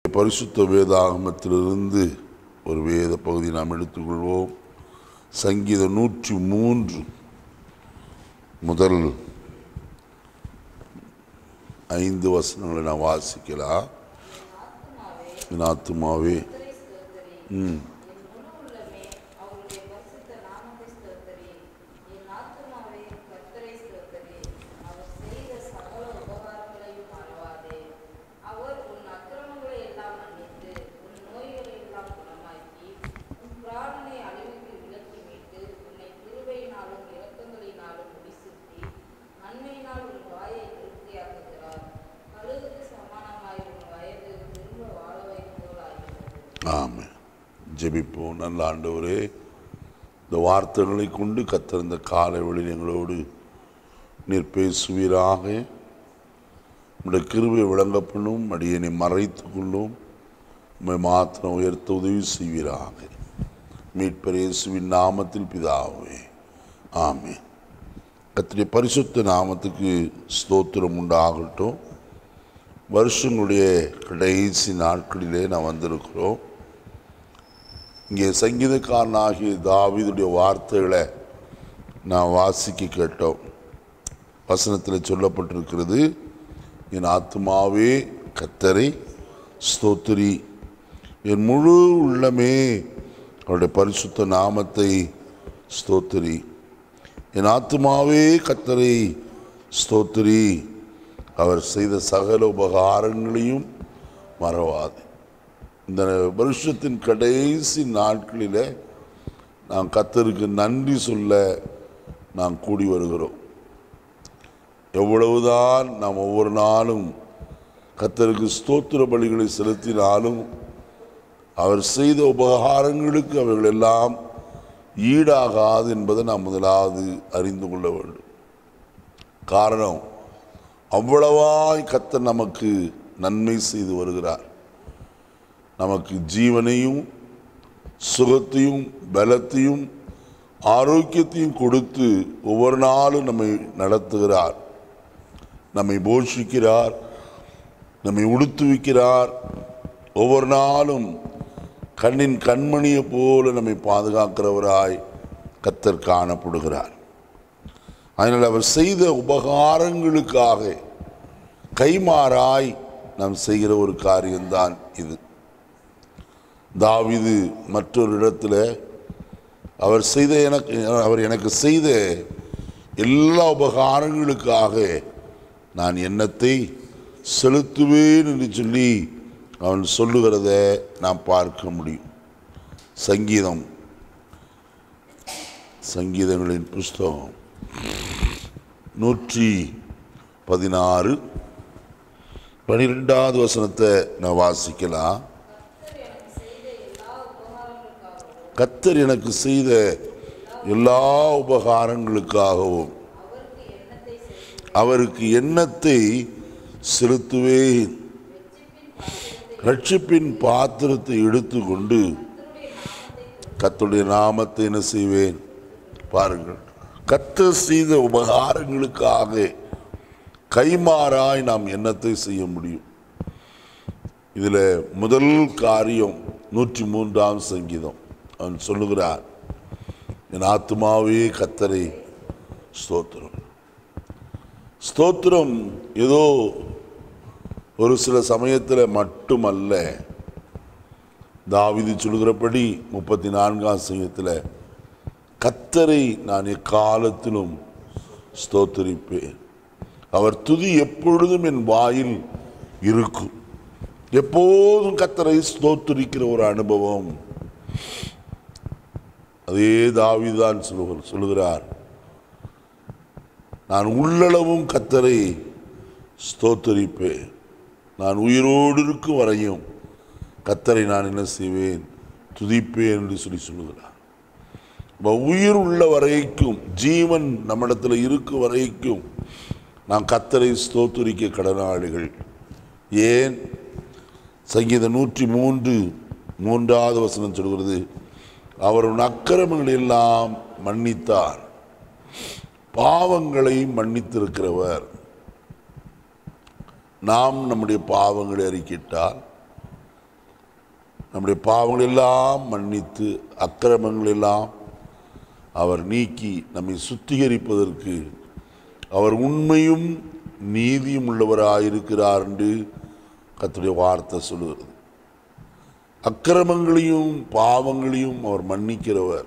பரிசுத்த வேதாகமத்திலிருந்து ஒரு வேத பகுதி நாம் எடுத்துக்கொள்வோம் சங்கீதம் நூற்றி மூன்று முதல் ஐந்து வசனங்களை நான் வாசிக்கலாம் என் ஆத்துமாவே ம் நன்மையினால் உன் வாயை திருப்தியாக்குகிறார் கழுகுக்கு சமானமாய் உன் வயது திரும்ப வாழ வைப்போலாகிறது ஆமென் ஜெபிப்போம் நல்ல ஆண்டவரே இந்த வார்த்தைகளை கொண்டு கத்திருந்த காலை வழி எங்களோடு நீர் பேசுவீராக உடைய கிருபை விளங்கப்படும் அடியனை மறைத்துக் கொள்ளும் உம்மை மாத்திரம் உயர்த்த உதவி செய்வீராக மீட்பர் இயேசுவின் நாமத்தில் பிதாவே ஆமென் கத்திரிய பரிசுத்த நாமத்துக்கு ஸ்தோத்திரம் உண்டாகட்டும் வருஷங்களுடைய கடைசி நாட்களிலே நான் வந்திருக்கிறோம் இங்கே சங்கீதக்காரனாகிய தாவீதுடைய வார்த்தைகளை நான் வாசிக்க கேட்டோம் வசனத்தில் சொல்லப்பட்டிருக்கிறது என் ஆத்மாவே கத்தரை ஸ்தோத்திரி என் முழு உள்ளமே அவருடைய பரிசுத்த நாமத்தை ஸ்தோத்திரி என் ஆத்மாவே கத்தரை ஸ்தோத்திரி அவர் செய்த சகல உபகாரங்களையும் மறவாது இந்த வருஷத்தின் கடைசி நாட்களில் நாம் கத்தருக்கு நன்றி சொல்ல நாம் கூடி வருகிறோம் எவ்வளவுதான் நாம் ஒவ்வொரு நாளும் கத்தருக்கு ஸ்தோத்திர பலிகளை செலுத்தினாலும் அவர் செய்த உபகாரங்களுக்கு அவைகள் எல்லாம் ஈடாகாது என்பதை நாம் முதலாவது அறிந்து கொள்ள வேண்டும் காரணம் அவ்வளவாய் கத்தர் நமக்கு நன்மை செய்து வருகிறார் நமக்கு ஜீவனையும் சுகத்தையும் பலத்தையும் ஆரோக்கியத்தையும் கொடுத்து ஒவ்வொரு நாளும் நம்மை நடத்துகிறார் நம்மை போஷிக்கிறார் நம்மை உடுத்துவிக்கிறார் ஒவ்வொரு நாளும் கண்ணின் கண்மணியை போல நம்மை பாதுகாக்கிறவராய் கத்தர் காணப்படுகிறார் அதனால் அவர் செய்த உபகாரங்களுக்காக கைமாறாய் நாம் செய்கிற ஒரு காரியம்தான் இது தாவிது மற்றொரு இடத்துல அவர் செய்த எனக்கு அவர் எனக்கு செய்த எல்லா உபகாரங்களுக்காக நான் எண்ணத்தை செலுத்துவேன் என்று சொல்லி அவன் சொல்லுகிறத நாம் பார்க்க முடியும் சங்கீதம் சங்கீதங்களின் புஸ்தகம் நூற்றி பதினாறு பனிரெண்டாவது வசனத்தை நான் வாசிக்கலாம் கத்தர் எனக்கு செய்த எல்லா உபகாரங்களுக்காகவும் அவருக்கு எண்ணத்தை செலுத்துவேன் ரட்சிப்பின் பாத்திரத்தை எடுத்துக்கொண்டு கத்துடைய நாமத்தை என்ன செய்வேன் பாருங்கள் கத்தர் செய்த உபகாரங்களுக்காக கைமாறாய் நாம் எண்ணத்தை செய்ய முடியும் இதில் முதல் காரியம் நூற்றி மூன்றாம் சங்கீதம் அவன் சொல்லுகிறார் என் ஆத்மாவே கத்தரை ஸ்தோத்திரம் ஸ்தோத்திரம் ஏதோ ஒரு சில சமயத்தில் மட்டுமல்ல தாவிதி சொல்கிறபடி முப்பத்தி நான்காம் சங்கத்தில் கத்தரை நான் எக்காலத்திலும் ஸ்தோத்தரிப்பேன் அவர் துதி எப்பொழுதும் என் வாயில் இருக்கும் எப்போதும் கத்தரை ஸ்தோத்தரிக்கிற ஒரு அனுபவம் அதே தாவிதான் சொல்லுகிறார் சொல்லுகிறார் நான் உள்ளளவும் கத்தரை ஸ்தோத்தரிப்பேன் நான் உயிரோடு இருக்கும் வரையும் கத்தரை நான் என்ன செய்வேன் துதிப்பேன் என்று சொல்லி சொல்லுகிறார் அப்ப உயிர் உள்ள வரைக்கும் ஜீவன் நம்மிடத்தில் இருக்கும் வரைக்கும் நாம் கத்தரை ஸ்தோத்தரிக்க கடனாளிகள் ஏன் சங்கீதம் நூற்றி மூன்று மூன்றாவது வசனம் சொல்கிறது அவர் உன் அக்கிரமங்கள் எல்லாம் மன்னித்தார் பாவங்களை மன்னித்திருக்கிறவர் நாம் நம்முடைய பாவங்களை அறிக்கிட்டால் நம்முடைய பாவங்கள் எல்லாம் மன்னித்து அக்கிரமங்கள் எல்லாம் அவர் நீக்கி நம்மை சுத்திகரிப்பதற்கு அவர் உண்மையும் நீதியும் உள்ளவராயிருக்கிறார் என்று கர்த்தருடைய வார்த்தை சொல்லுகிறது அக்கிரமங்களையும் பாவங்களையும் அவர் மன்னிக்கிறவர்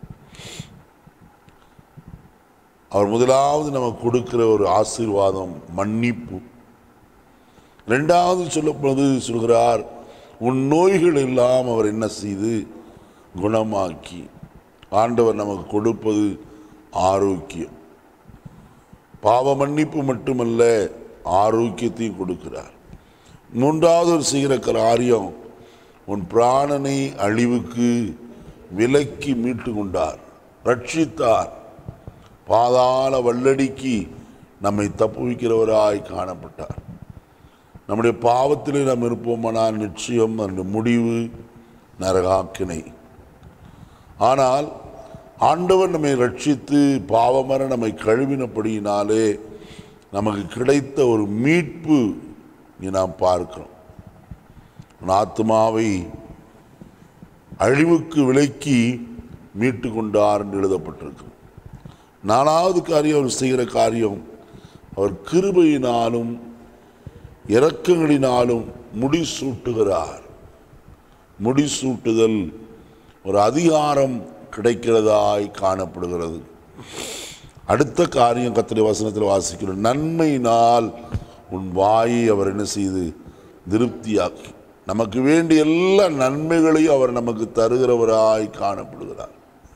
அவர் முதலாவது நமக்கு கொடுக்கிற ஒரு ஆசீர்வாதம் மன்னிப்பு ரெண்டாவது சொல்லப்படுவது சொல்கிறார் உன் நோய்கள் எல்லாம் அவர் என்ன செய்து குணமாக்கி ஆண்டவர் நமக்கு கொடுப்பது ஆரோக்கியம் பாவ மன்னிப்பு மட்டுமல்ல ஆரோக்கியத்தையும் கொடுக்கிறார் மூன்றாவது ஒரு செய்கிற காரியம் உன் பிராணனை அழிவுக்கு விலக்கி மீட்டு கொண்டார் ரட்சித்தார் பாதாள வல்லடிக்கு நம்மை தப்புவிக்கிறவராய் காணப்பட்டார் நம்முடைய பாவத்திலே நாம் இருப்போமானால் நிச்சயம் அந்த முடிவு நரகாக்கினை ஆனால் ஆண்டவர் நம்மை ரட்சித்து பாவமர நம்மை கழுவினபடியினாலே நமக்கு கிடைத்த ஒரு மீட்பு இங்கே நாம் பார்க்கிறோம் உன் ஆத்மாவை அழிவுக்கு விலக்கி மீட்டு கொண்டார் என்று எழுதப்பட்டிருக்கு நாலாவது காரியம் அவர் செய்கிற காரியம் அவர் கிருபையினாலும் இரக்கங்களினாலும் முடிசூட்டுகிறார் முடிசூட்டுதல் ஒரு அதிகாரம் கிடைக்கிறதாய் காணப்படுகிறது அடுத்த காரியம் கத்திரை வசனத்தில் வாசிக்கிறோம் நன்மையினால் உன் வாயை அவர் என்ன செய்து திருப்தியாக்கி நமக்கு வேண்டிய எல்லா நன்மைகளையும் அவர் நமக்கு தருகிறவராய் காணப்படுகிறார்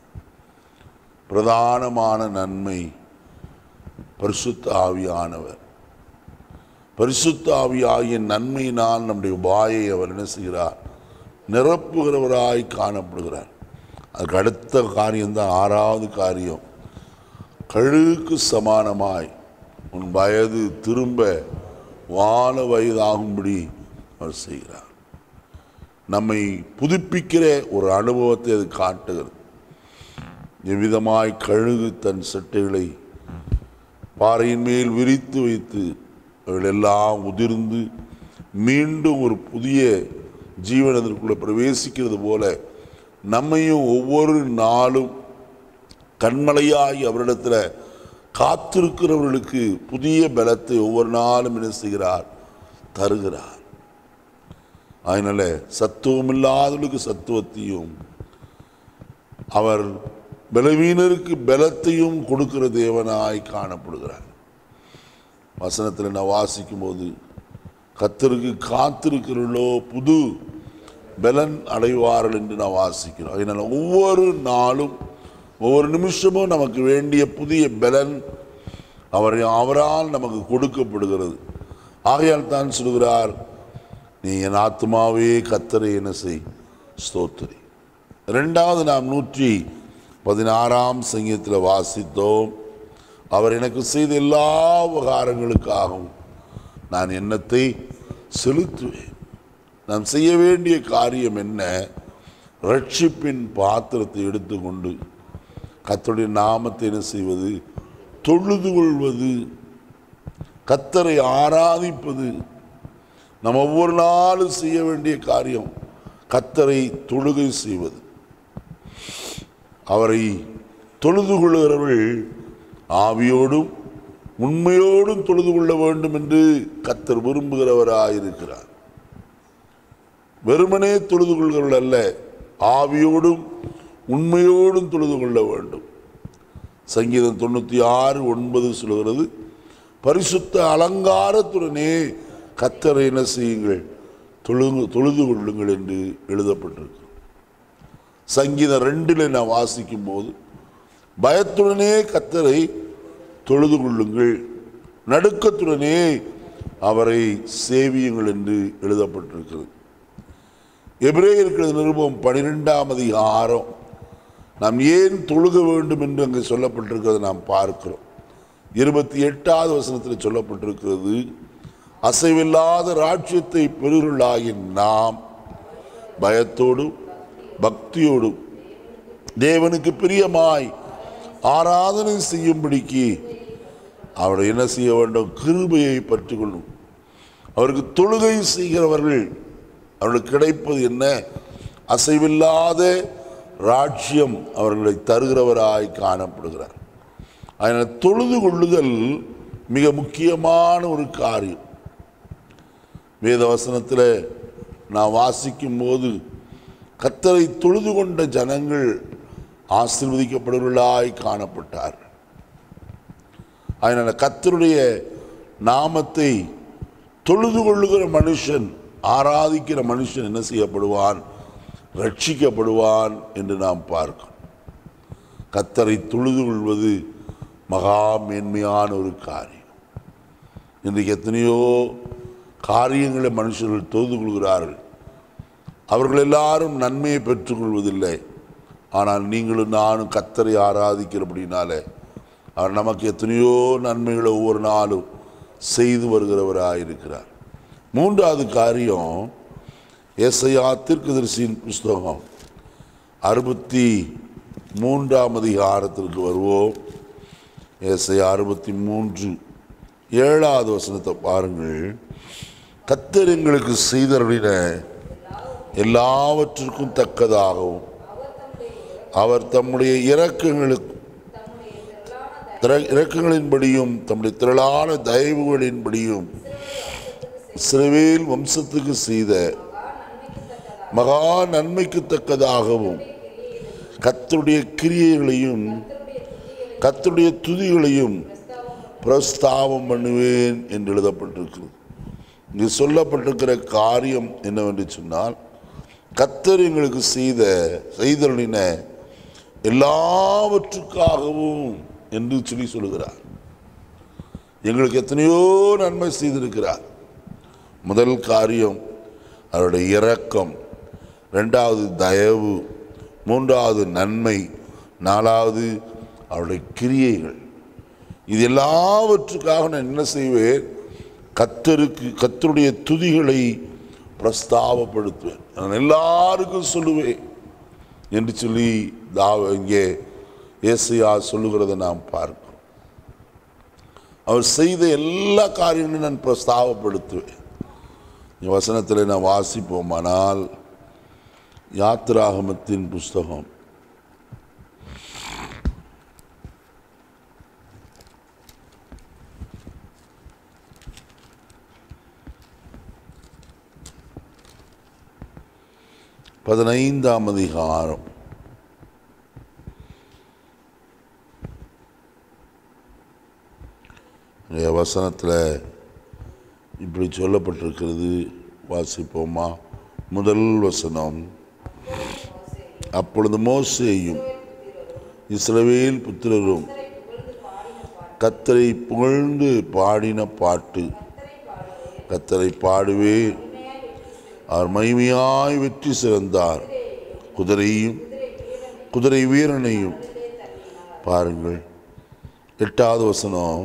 பிரதானமான நன்மை பரிசுத்த ஆவியானவர் பரிசுத்த ஆவியாகிய நன்மையினால் நம்முடைய வாயை அவர் என்ன செய்கிறார் நிரப்புகிறவராய் காணப்படுகிறார் அதுக்கு அடுத்த காரியம்தான் ஆறாவது காரியம் கழுகுக்கு சமானமாய் உன் வயது திரும்ப வாழ வயதாகும்படி அவர் செய்கிறார் நம்மை புதுப்பிக்கிற ஒரு அனுபவத்தை அது காட்டுகிறது எவ்விதமாய் கழுகு தன் சட்டைகளை பாறையின் மேல் விரித்து வைத்து அவைகளெல்லாம் உதிர்ந்து மீண்டும் ஒரு புதிய ஜீவன் அதற்குள்ளே பிரவேசிக்கிறது போல நம்மையும் ஒவ்வொரு நாளும் கண்மலையாய் அவரிடத்தில் காத்திருக்கிறவர்களுக்கு புதிய பலத்தை ஒவ்வொரு நாளும் என்ன செய்கிறார் தருகிறார் அதனால சத்துவம் இல்லாதவர்களுக்கு சத்துவத்தையும் அவர் பலவீனருக்கு பலத்தையும் கொடுக்கிற தேவனாய் காணப்படுகிறார் வசனத்தில் நான் வாசிக்கும் போது கத்தருக்கு காத்திருக்கிறவர்களோ புது பலன் அடைவார்கள் என்று நான் வாசிக்கிறோம் அதனால் ஒவ்வொரு நாளும் ஒவ்வொரு நிமிஷமும் நமக்கு வேண்டிய புதிய பலன் அவர் அவரால் நமக்கு கொடுக்கப்படுகிறது ஆகையால் தான் சொல்கிறார் நீ என் ஆத்மாவே கத்தரை என்ன செய் ஸ்தோத்திரி ரெண்டாவது நாம் நூற்றி பதினாறாம் சங்கீதத்தில் வாசித்தோம் அவர் எனக்கு செய்த எல்லா உபகாரங்களுக்காகவும் நான் எண்ணத்தை செலுத்துவேன் நாம் செய்ய வேண்டிய காரியம் என்ன ரட்சிப்பின் பாத்திரத்தை எடுத்துக்கொண்டு கத்தருடைய நாமத்தை என்ன செய்வது தொழுது கொள்வது கத்தரை ஆராதிப்பது நம்ம ஒவ்வொரு நாளும் செய்ய வேண்டிய காரியம் கத்தரை தொழுகை செய்வது அவரை தொழுது கொள்கிறவர்கள் ஆவியோடும் உண்மையோடும் தொழுது கொள்ள வேண்டும் என்று கத்தர் விரும்புகிறவராயிருக்கிறார் வெறுமனே தொழுது கொள்கிறவர்கள் அல்ல ஆவியோடும் உண்மையோடும் தொழுது கொள்ள வேண்டும் சங்கீதம் தொண்ணூற்றி ஆறு ஒன்பது சொல்கிறது பரிசுத்த அலங்காரத்துடனே கத்தரை என்ன செய்யுங்கள் தொழுது தொழுது கொள்ளுங்கள் என்று எழுதப்பட்டிருக்கு சங்கீதம் ரெண்டில் நான் வாசிக்கும் போது பயத்துடனே கத்தரை தொழுது கொள்ளுங்கள் நடுக்கத்துடனே அவரை சேவியுங்கள் என்று எழுதப்பட்டிருக்கிறது எபிரேயர்கள் நிருபம் பனிரெண்டாம் அதிகாரம் நாம் ஏன் தொழுக வேண்டும் என்று அங்கே சொல்லப்பட்டிருக்கிறதை நாம் பார்க்கிறோம் இருபத்தி எட்டாவது வசனத்தில் சொல்லப்பட்டிருக்கிறது அசைவில்லாத ராட்சியத்தை பெறுகிறாகிய நாம் பயத்தோடும் பக்தியோடும் தேவனுக்கு பிரியமாய் ஆராதனை செய்யும்படிக்கு அவரை என்ன செய்ய வேண்டும் கிருபையை பற்றி கொள்ளும் அவருக்கு தொழுகை செய்கிறவர்கள் அவர்களுக்கு கிடைப்பது என்ன அசைவில்லாத ராஜ்யம் அவர்களை தருகிறவராய் காணப்படுகிறார் அதனால் தொழுது கொள்ளுதல் மிக முக்கியமான ஒரு காரியம் வேத வசனத்தில் நான் வாசிக்கும் போது கத்தரை தொழுது கொண்ட ஜனங்கள் ஆசீர்வதிக்கப்படுவர்களாய் காணப்பட்டார் அதனால் கத்தருடைய நாமத்தை தொழுது கொள்ளுகிற மனுஷன் ஆராதிக்கிற மனுஷன் என்ன செய்யப்படுவான் ரட்சிக்கப்படுவான் என்று நாம் பார்க்கிறோம் கத்தரை தொழுது கொள்வது மகா மேன்மையான ஒரு காரியம் இன்றைக்கு எத்தனையோ காரியங்களை மனுஷர்கள் தொழுது கொள்கிறார்கள் அவர்கள் எல்லாரும் நன்மையை பெற்றுக்கொள்வதில்லை ஆனால் நீங்களும் நானும் கத்தரை ஆராதிக்கிறபடினாலே அவர் நமக்கு எத்தனையோ நன்மைகளை ஒவ்வொரு நாளும் செய்து வருகிறவராயிருக்கிறார் மூன்றாவது காரியம் ஏசையா தீர்க்கதரிசியின் புஸ்தகம் அறுபத்தி மூன்றாம் அதிகாரத்திற்கு வருவோம் ஏசையா அறுபத்தி மூன்று ஏழாவது வசனத்தை பாருங்கள் கத்தர் எங்களுக்கு செய்தருளின எல்லாவற்றிற்கும் தக்கதாகவும் அவர் தம்முடைய இரக்கங்களுக்கு திர- இரக்கங்களின்படியும் தம்முடைய திரளான தயவுகளின்படியும் சிறுவேல் வம்சத்துக்கு செய்த மகா நன்மைக்கு தக்கதாகவும் கர்த்தருடைய கிரியைகளையும் கர்த்தருடைய துதிகளையும் பிரஸ்தாபம் பண்ணுவேன் என்று எழுதப்பட்டிருக்கிறது இங்கு சொல்லப்பட்டிருக்கிற காரியம் என்னவென்று சொன்னால் கத்தர் எங்களுக்கு செய்த செய்தலின எல்லாவற்றுக்காகவும் என்று சொல்லி சொல்லுகிறார் எங்களுக்கு எத்தனையோ நன்மை செய்திருக்கிறார் முதல் காரியம் அவருடைய இரக்கம் ரெண்டாவது தயவு மூன்றாவது நன்மை நாலாவது அவருடைய கிரியைகள் இது எல்லாவற்றுக்காக நான் என்ன செய்வேன் கத்தருக்கு கத்தருடைய துதிகளை பிரஸ்தாபப்படுத்துவேன் நான் எல்லாருக்கும் சொல்லுவேன் என்று சொல்லி தாவ இங்கே ஏசையா சொல்லுகிறதை நாம் பார்க்கிறோம் அவர் செய்த எல்லா காரியங்களையும் நான் பிரஸ்தாபப்படுத்துவேன் இந்த வசனத்தில் நான் வாசிப்போமானால் யாத்திராகமத்தின் புஸ்தகம் பதினைந்தாம் அதிகாரம் இங்கே வசனத்தில் இப்படி சொல்லப்பட்டிருக்கிறது வாசிப்போமா முதல் வசனம் அப்பொழுது மோசேயும் இஸ்ரவேல் புத்திரரும் கத்தரை புகழ்ந்து பாடின பாட்டு கத்தரை பாடுவே அவர் மகிமையாய் வெற்றி சிறந்தார் குதிரையும் குதிரை வீரனையும் பாருங்கள் எட்டாவது வசனம்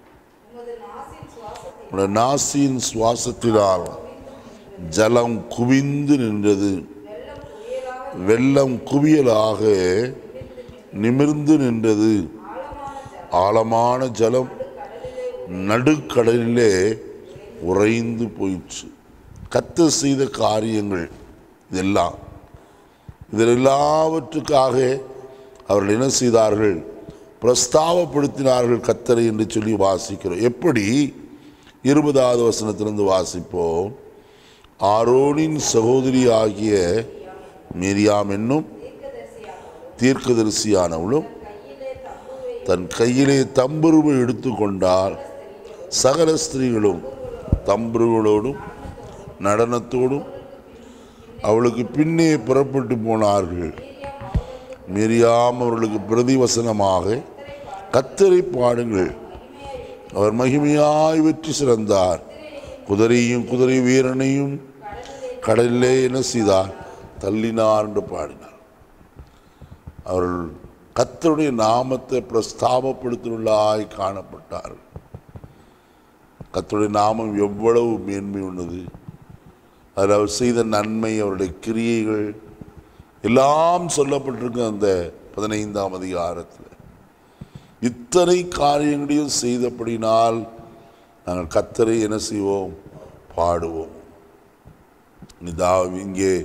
உம்முடைய நாசியின் சுவாசத்தினால் ஜலம் குவிந்து நின்றது வெள்ளம் குவியலாக நிமிர்ந்து நின்றது ஆழமான ஜலம் நடுக்கடலிலே உறைந்து போயிற்று கத்த செய்த காரியங்கள் இதெல்லாம் இதில் எல்லாவற்றுக்காக அவர்கள் என்ன செய்தார்கள் பிரஸ்தாபப்படுத்தினார்கள் கத்தரை என்று சொல்லி வாசிக்கிறோம் எப்படி இருபதாவது வசனத்திலிருந்து வாசிப்போம் ஆரோனின் சகோதரி ஆகிய மீரியாம் என்னும் தீர்க்கதரிசியானவளும் தன் கையிலே தம்புருவை எடுத்துக்கொண்டால் சகல ஸ்திரீகளும் தம்புருகளோடும் நடனத்தோடும் அவளுக்கு பின்னே புறப்பட்டு போனார்கள் மீறியாம் அவர்களுக்கு பிரதிவசனமாக கத்தரை பாடுங்கள் அவர் மகிமையாய் வெற்றி சிறந்தார் குதிரையும் குதிரை வீரனையும் கடலிலே என்ன செய்தார் தள்ளினார் என்று பாடினார் அவர்கள் கத்தருடைய நாமத்தை பிரஸ்தாபப்படுத்தியுள்ளாய் காணப்பட்டார்கள் கத்தருடைய நாமம் எவ்வளவு மேன்மை உள்ளது அதில் அவர் செய்த நன்மை அவருடைய கிரியைகள் எல்லாம் சொல்லப்பட்டிருக்கு அந்த பதினைந்தாம் அதிகாரத்தில் இத்தனை காரியங்களையும் செய்தபடினால் நாங்கள் கத்தரை என்ன செய்வோம் பாடுவோம் இதா இங்கே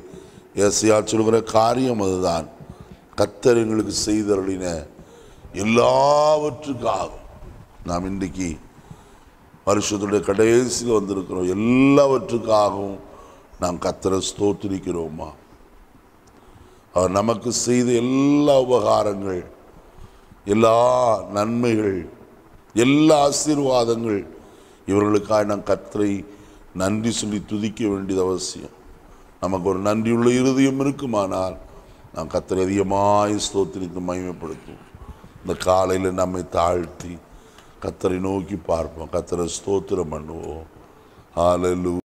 ஏசையா சொல்கிற காரியம் அதுதான் கத்தர் எங்களுக்கு செய்தருளின எல்லாவற்றுக்காகவும் நாம் இன்றைக்கு வருஷத்துடைய கடைசியில் வந்திருக்கிறோம் எல்லாவற்றுக்காகவும் நாம் கத்தரை ஸ்தோத்திரிக்கிறோமா அவர் நமக்கு செய்த எல்லா உபகாரங்கள் எல்லா நன்மைகள் எல்லா ஆசீர்வாதங்கள் இவர்களுக்காக நாம் கத்தரை நன்றி சொல்லி துதிக்க வேண்டியது அவசியம் நமக்கு ஒரு நன்றியுள்ள இருதயம் இருக்குமானால் நாம் கத்தரை அதிகமாய் ஸ்தோத்திரித்து மகிமைப்படுத்துவோம் இந்த காலையில் நம்மை தாழ்த்தி கத்தரை நோக்கி பார்ப்போம் கத்தரை ஸ்தோத்திரம் பண்ணுவோம் ஹalleluya